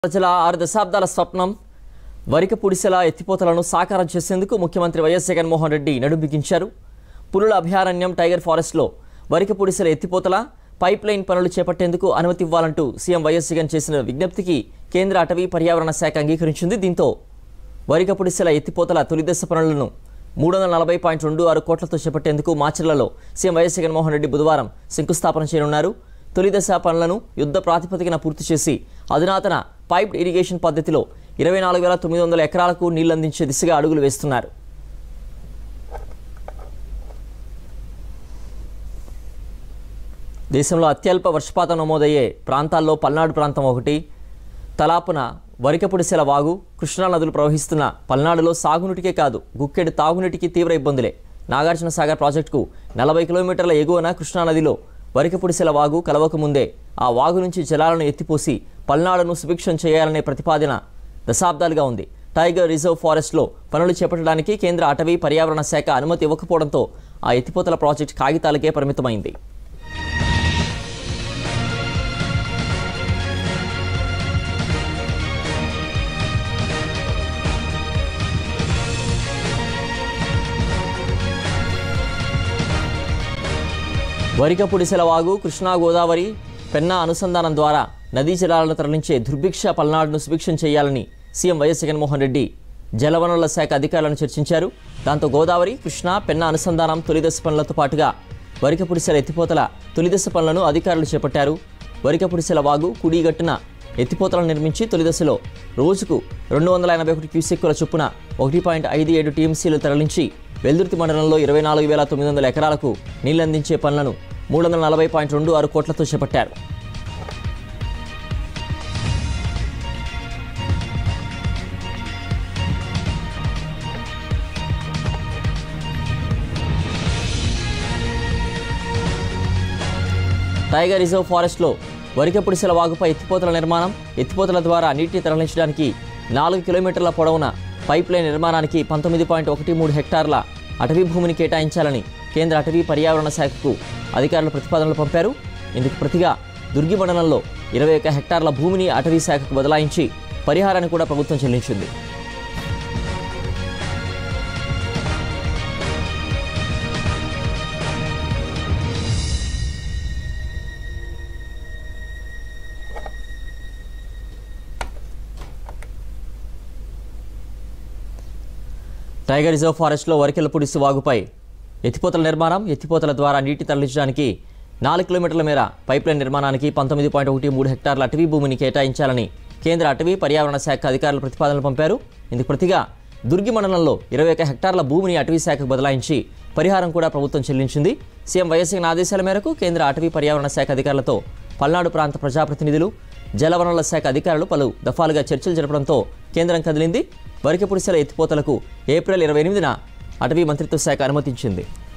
ప్రజల ఆరు దశాబ్దాల స్వప్నం వరిక పుడిసెల ఎత్తిపోతలను సాకారం చేసేందుకు ముఖ్యమంత్రి వైఎస్ జగన్మోహన్ రెడ్డి నడుంబిగించారు పులుల అభయారణ్యం టైగర్ ఫారెస్ట్లో వరిక పుడిసెల ఎత్తిపోతల పైప్ లైన్ పనులు చేపట్టేందుకు అనుమతి ఇవ్వాలంటూ సీఎం వైఎస్ జగన్ చేసిన విజ్ఞప్తికి కేంద్ర అటవీ పర్యావరణ శాఖ అంగీకరించింది దీంతో వరిక పుడిసెల ఎత్తిపోతల తొలిదశ పనులను మూడు వందల నలభై పాయింట్ రెండు ఆరు కోట్లతో చేపట్టేందుకు మాచర్లలో సీఎం వైఎస్ జగన్మోహన్ రెడ్డి బుధవారం శంకుస్థాపన చేయనున్నారు తొలిదశ పనులను యుద్ధ ప్రాతిపదికన పూర్తి చేసి అధునాతన పైప్డ్ ఇరిగేషన్ పద్ధతిలో ఇరవై నాలుగు వేల తొమ్మిది వందల ఎకరాలకు నీళ్లందించే దిశగా అడుగులు వేస్తున్నారు దేశంలో అత్యల్ప వర్షపాతం నమోదయ్యే ప్రాంతాల్లో పల్నాడు ప్రాంతం ఒకటి తలాపున వరికపుడిసెల వాగు కృష్ణా నదులు ప్రవహిస్తున్న పల్నాడులో సాగునీటికే కాదు గుక్కెడు తాగునీటికి తీవ్ర ఇబ్బందులే నాగార్జున సాగర్ ప్రాజెక్టుకు నలభై కిలోమీటర్ల ఎగువన కృష్ణా నదిలో వరికపుడిసెల వాగు కలవక ముందే ఆ వాగు నుంచి జలాలను ఎత్తిపోసి పల్నాడును సుభిక్షం చేయాలనే ప్రతిపాదన దశాబ్దాలుగా ఉంది టైగర్ రిజర్వ్ ఫారెస్ట్లో పనులు చేపట్టడానికి కేంద్ర అటవీ పర్యావరణ శాఖ అనుమతి ఇవ్వకపోవడంతో ఆ ఎత్తిపోతల ప్రాజెక్టు కాగితాలకే పరిమితమైంది వరికపుడిసెల వాగు కృష్ణా గోదావరి పెన్నా అనుసంధానం ద్వారా నదీ జలాలను తరలించే దుర్భిక్ష పల్నాడును సుభిక్షం చేయాలని సీఎం వైఎస్ జగన్మోహన్ రెడ్డి జలవనరుల శాఖ అధికారులను చర్చించారు దాంతో గోదావరి కృష్ణా పెన్నా అనుసంధానం తొలిదశ పనులతో పాటుగా వరికపుడిసెల ఎత్తిపోతల తొలిదశ పనులను అధికారులు చేపట్టారు వరికపుడిసెల వాగు కుడిగట్టున ఎత్తిపోతలను నిర్మించి తొలిదశలో రోజుకు రెండు వందల ఎనభై ఒకటి క్యూసెక్కుల చొప్పున ఒకటి పాయింట్ ఐదు ఏడు టీఎంసీలు తరలించి వెల్దుర్తి మండలంలో ఇరవై నాలుగు వేల తొమ్మిది వందల ఎకరాలకు నీళ్లందించే పనులను మూడు వందల నలభై పాయింట్ రెండు ఆరు కోట్లతో చేపట్టారు టైగర్ రిజర్వ్ ఫారెస్ట్లో వరికపుడిసెల వాగుపై ఎత్తిపోతల నిర్మాణం ఎత్తిపోతల ద్వారా నీటిని తరలించడానికి నాలుగు కిలోమీటర్ల పొడవున పైప్ లైన్ నిర్మాణానికి పంతొమ్మిది పాయింట్ ఒకటి మూడు హెక్టార్ల అటవీ భూమిని కేటాయించాలని కేంద్ర అటవీ పర్యావరణ శాఖకు అధికారులు ప్రతిపాదనలు పంపారు ఇందుకు ప్రతిగా దుర్గి మండలంలో ఇరవై ఒక్క హెక్టార్ల భూమిని అటవీ శాఖకు బదలాయించి పరిహారాన్ని కూడా ప్రభుత్వం చెల్లించింది టైగర్ రిజర్వ్ ఫారెస్ట్లో వరికెలపుడిసి వాగుపై ఎత్తిపోతల నిర్మాణం ఎత్తిపోతల ద్వారా నీటి తరలించడానికి నాలుగు కిలోమీటర్ల మేర పైప్లైన్ నిర్మాణానికి పంతొమ్మిది పాయింట్ ఒకటి మూడు హెక్టార్ల అటవీ భూమిని కేటాయించాలని కేంద్ర అటవీ పర్యావరణ శాఖ అధికారులు ప్రతిపాదనలు పంపారు ఇందుకు ప్రతిగా దుర్గి మండలంలో ఇరవై ఒక్క హెక్టార్ల భూమిని అటవీ శాఖకు బదలాయించి పరిహారం కూడా ప్రభుత్వం చెల్లించింది సీఎం వైఎస్ జగన్ ఆదేశాల మేరకు కేంద్ర అటవీ పర్యావరణ శాఖ అధికారులతో పల్నాడు ప్రాంత ప్రజాప్రతినిధులు జలవనరుల శాఖ అధికారులు పలు దఫాలుగా చర్చలు జరపడంతో కేంద్రం కదిలింది వరికపుడిసెల ఎత్తిపోతలకు ఏప్రిల్ ఇరవై ఎనిమిదిన అటవీ మంత్రిత్వ శాఖ అనుమతించింది